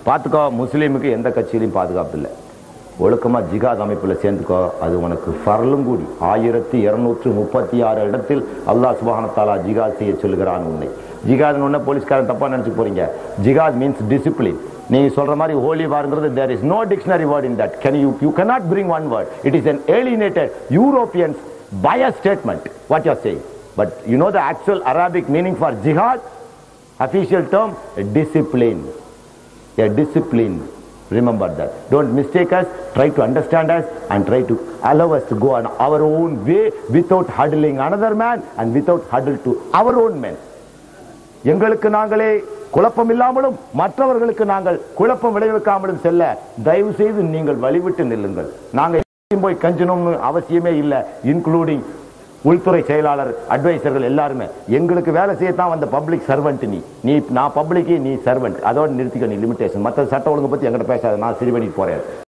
பார்த்துக்கோ முஸ்லீமுக்கு எந்த கட்சியிலையும் பாதுகாப்பு இல்லை ஒழுக்கமா ஜிகாத் அமைப்புல சேர்ந்துக்கோ அது உனக்கு ஃபரலும் கூடி ஆயிரத்தி இருநூற்று முப்பத்தி ஆறு இடத்தில் அல்லாஹ் சுபஹானத்தாலா ஜிகாத் செய்ய சொல்லுகிறான் உன்னை ஜிகாத் உடனே போலீஸ்காரன் தப்பா நினைச்சு போறீங்க ஜிகாத் மீன்ஸ் டிசிப்ளின் நீங்க சொல்ற மாதிரி ஹோலி வார்ங்கிறது there is no dictionary word in that can you you cannot bring one word it is an alienated europeans bias statement what you are saying but you know the actual arabic meaning for jihad official term discipline a discipline remember that don't mistake us try to understand us and try to allow us to go on our own way without huddling another man and without huddle to our own men எங்களுக்கு நாங்களே குழப்பம் இல்லாமலும் மற்றவர்களுக்கு நாங்கள் குழப்பம் விளைவிக்காமலும் செல்ல தயவு செய்து நீங்கள் வழிவிட்டு நில்லுங்கள் நாங்க எங்கேயும் போய் கஞ்சணும்னு அவசியமே இல்லை இன்க்ளூடிங் உள்துறை செயலாளர் அட்வைசர்கள் எல்லாருமே எங்களுக்கு வேலை செய்யத்தான் வந்த பப்ளிக் சர்வெண்ட் நீ நீ நான் பப்ளிக்கு நீ சர்வெண்ட் அதோட நிறுத்திக்க நீ லிமிடேஷன் மற்ற சட்ட ஒழுங்கு பத்தி எங்கிட்ட பேசாத நான் சரி பண்ணிட்டு போறேன்